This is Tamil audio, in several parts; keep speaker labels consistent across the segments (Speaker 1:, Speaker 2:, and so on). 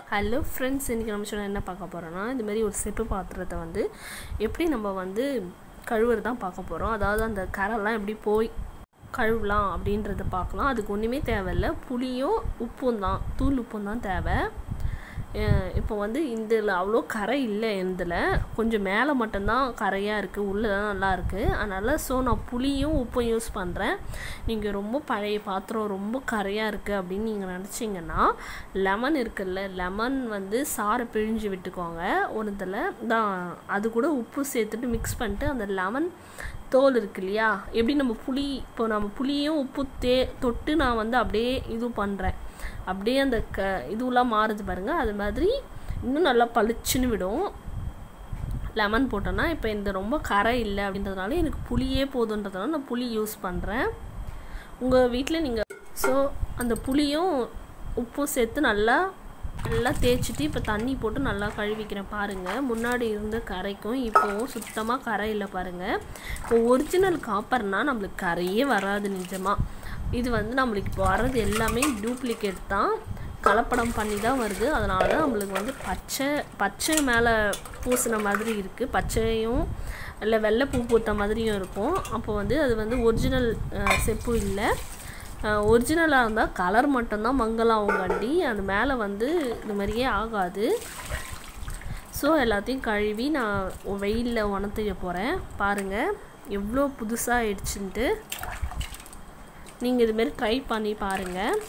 Speaker 1: ஹலோ ஃப்ரெண்ட்ஸ் இன்றைக்கி நம்ம சொன்ன என்ன பார்க்க போகிறோன்னா இந்த மாதிரி ஒரு செப்பு பாத்திரத்தை வந்து எப்படி நம்ம வந்து கழுவுறது தான் பார்க்க போகிறோம் அதாவது அந்த கரெல்லாம் எப்படி போய் கழுவலாம் அப்படின்றத பார்க்கலாம் அதுக்கு ஒன்றுமே தேவையில்ல புளியும் உப்பும் தான் தூள் உப்பும் தான் தேவை அஹ் இப்போ வந்து இதில் அவ்வளோ கரை இல்லை இதில் கொஞ்சம் மேலே மட்டும்தான் கரையாக இருக்குது உள்ளே தான் நல்லா இருக்குது அதனால் ஸோ நான் புளியும் உப்பும் யூஸ் பண்ணுறேன் நீங்கள் ரொம்ப பழைய பாத்திரம் ரொம்ப கரையாக இருக்குது அப்படின்னு நீங்கள் நினச்சிங்கன்னா லெமன் இருக்குல்ல லெமன் வந்து சாறை பிழிஞ்சு விட்டுக்கோங்க ஒரு இதில் தான் அது கூட உப்பு சேர்த்துட்டு மிக்ஸ் பண்ணிட்டு அந்த லெமன் தோல் இருக்கு இல்லையா எப்படி நம்ம புளி இப்போ நம்ம புளியும் உப்பு தே தொட்டு நான் வந்து அப்படியே இது பண்ணுறேன் அப்படியே அந்த க இதுவெலாம் மாறுது பாருங்கள் அது மாதிரி இன்னும் நல்லா பளிச்சுன்னு விடும் லெமன் போட்டோன்னா இப்போ இந்த ரொம்ப கரை இல்லை அப்படின்றதுனால எனக்கு புளியே போதுன்றதுனால நான் புளி யூஸ் பண்ணுறேன் உங்கள் வீட்டில் நீங்கள் ஸோ அந்த புளியும் உப்பும் சேர்த்து நல்லா நல்லா தேய்ச்சிட்டு இப்போ தண்ணி போட்டு நல்லா கழுவிக்கிறேன் பாருங்கள் முன்னாடி இருந்த கரைக்கும் இப்போவும் சுத்தமாக கரை இல்லை பாருங்கள் இப்போ ஒரிஜினல் காப்பர்னால் நம்மளுக்கு கரையே வராது நிஜமாக இது வந்து நம்மளுக்கு இப்போ வர்றது எல்லாமே டூப்ளிகேட் தான் கலப்படம் பண்ணி தான் வருது அதனால தான் நம்மளுக்கு வந்து பச்சை பச்சை மேலே பூசின மாதிரி இருக்குது பச்சையும் இல்லை வெள்ளை பூ பூத்த மாதிரியும் இருக்கும் அப்போ வந்து அது வந்து ஒரிஜினல் செப்பு இல்லை ஒரிஜினலாக இருந்தால் கலர் மட்டும்தான் மங்கலாகும் கண்டி அது மேலே வந்து இது மாதிரியே ஆகாது ஸோ எல்லாத்தையும் கழுவி நான் வெயிலில் உணர்த்திக்க போகிறேன் பாருங்கள் எவ்வளோ புதுசாக ஆயிடுச்சுன்ட்டு நீங்கள் இதுமாரி ட்ரை பண்ணி பாருங்கள்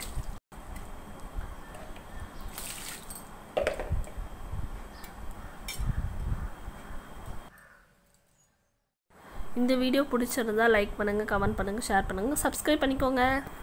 Speaker 1: இந்த வீடியோ பிடிச்சிருந்தா லைக் பண்ணுங்கள் கமெண்ட் பண்ணுங்கள் ஷேர் பண்ணுங்கள் சப்ஸ்கிரைப் பண்ணிக்கோங்க